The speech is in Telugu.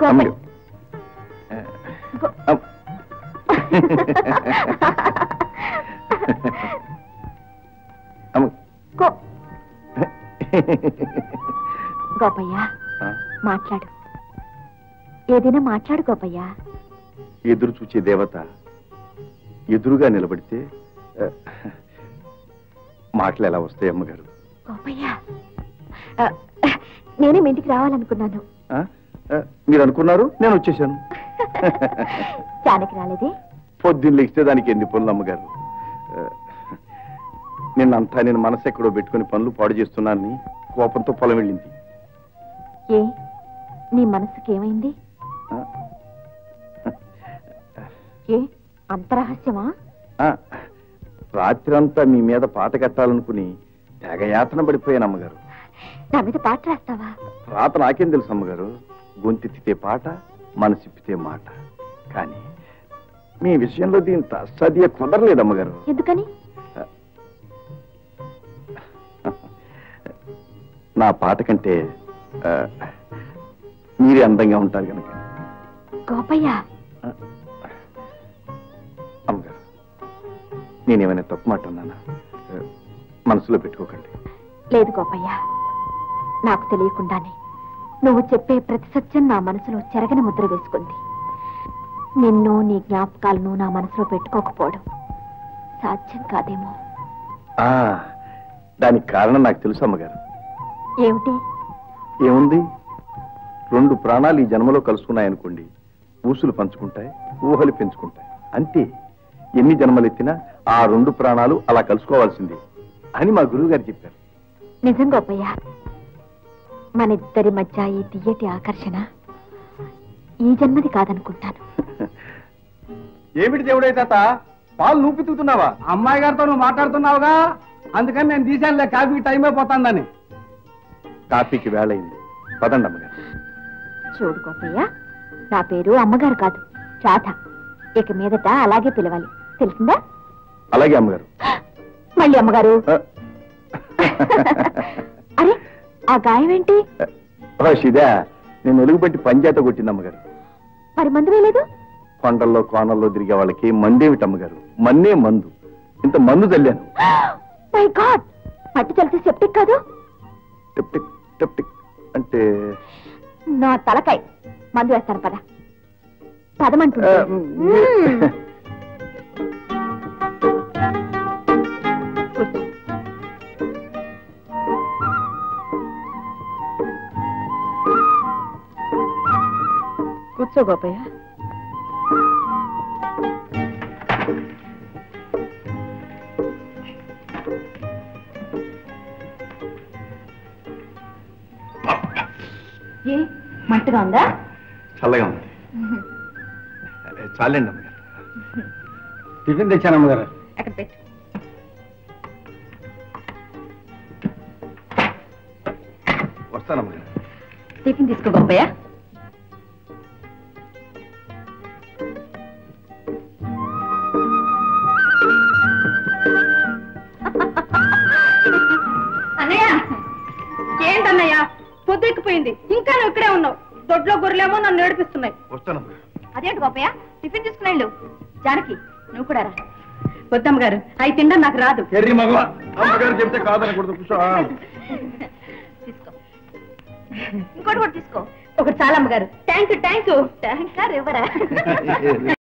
అమ్మగారు గో- అమ్- అమ్మ గో- గోపయ్య ఆ, మాట్లాడు ఏదైనా మాట్లాడు గోపయ్య ఎదురు చూచే దేవత ఎదురుగా నిలబడితే ఆ, మాటలు ఎలా వస్తాయి అమ్మగారు గోపయ్య ఆ, నేనే మీ ఇంటికి రావాలనుకున్నాను ఆ? ఆ, మీరు అనుకున్నారు నేను వచ్చేసాను జానకి రాలేదే పొద్దున్న లేస్తే దానికి ఎన్ని పనులు అమ్మగారు ఆ, నిన్నంతా నేను మనసు ఎక్కడో పెట్టుకుని పనులు పాడు చేస్తున్నానని కోపంతో పొలం వెళ్ళింది ఏ నీ మనసుకి ఏమైంది ఆ, ఏ అంత రహస్యమా ఆ, రాత్రంతా మీ మీద పాట కట్టాలనుకుని తెగ యాతన పడిపోయాను అమ్మగారు నా మీద పాట రాస్తావా రాత నాకేం తెలుసు అమ్మగారు గొంతెత్తితే పాట మనసిప్పితే మాట కానీ మీ విషయంలో దీని సదియ కుదరలేదు అమ్మగారు ఎందుకని నా పాట కంటే ఆ, మీరే అందంగా ఉంటారు కనుక గోపయ్య అమ్మగారు నేనేమైనా తప్పు మాట అన్నానా ఆ, మనసులో పెట్టుకోకండి లేదు గోపయ్య నాకు తెలియకుండానే నువ్వు చెప్పే ప్రతి సత్యం నా మనసులో చెరగని ముద్ర వేసుకుంది నిన్ను నీ జ్ఞాపకాలను నా మనసులో పెట్టుకోకపోవడం సాధ్యం కాదేమో ఆ, దానికి కారణం నాకు తెలుసు అమ్మగారు ఏమిటి ఏముంది రెండు ప్రాణాలు ఈ జన్మలో కలుసుకున్నాయనుకోండి ఊసులు పంచుకుంటాయి ఊహలు పెంచుకుంటాయి అంతే ఎన్ని జన్మలెత్తినా ఆ రెండు ప్రాణాలు అలా కలుసుకోవాల్సిందే అని మా గురువు గారు చెప్పారు నిజం గోపయ్య మన ఇద్దరి మధ్య ఈ తీయటి ఆకర్షణ ఈ జన్మది కాదనుకుంటాను ఏమిటి దేవుడే తాత పాలు నువ్వు పితుకుతున్నావా అమ్మాయి గారితో నువ్వు మాట్లాడుతున్నావుగా అందుకని నేను తీసానులే కాఫీకి టైం అయిపోతుందని కాఫీకి వేళయింది పదండి అమ్మగారు చూడు గోపయ్య నా పేరు అమ్మగారు కాదు రాధ ఇక మీదట అలాగే పిలవాలి తెలిసిందా అలాగే అమ్మగారు మళ్ళీ అమ్మగారు ఆ, అరే ఆ గాయం ఏంటి ఓ, శిదా నేను ఎలుగుబట్టి పంచాయత కొట్టింది అమ్మగారు మరి మందు వేయలేదు కొండల్లో కోనల్లో తిరిగే వాళ్ళకి మందేమిటి అమ్మగారు మన్నే మందు ఇంత మందు చల్లాను మై గాడ్ పట్టి చలితే సెప్టిక్ కాదు టెప్టిక్ టెప్టిక్ అంటే నా తలకాయ మందు వేస్తాను పద పదమంటుంది ఆ, మ్, కూర్చో గోపయ్య ఏ మంటగా ఉందా చల్లగా ఉంది చాలండి అమ్మగారు టిఫిన్ తెచ్చాను అమ్మగారు అక్కడ పెట్టు వస్తాను అమ్మగారు టిఫిన్ తీసుకో గోపయ్య అన్నయ్య ఏంటన్నయ్య పొద్దెక్కిపోయింది ఇంకా నువ్వు ఇక్కడే ఉన్నావు దొడ్లో గొర్రెలేమో నన్ను ఏడిపిస్తున్నాయి వస్తాను అమ్మగారు అదేంటి గోపయ్య టిఫిన్ తీసుకునేళ్ళు జానకి నువ్వు కూడా రా వద్దమ్మ గారు అవి తినడం నాకు రాదు ఎర్రి మగవ అమ్మగారు చెప్తే కాదనకూడదు కూర్చో తీసుకో ఇంకోటి కూడా తీసుకో ఒకటి చాలమ్మ గారు థ్యాంక్ యూ థ్యాంక్ యూ ఇంకా రివ్వరా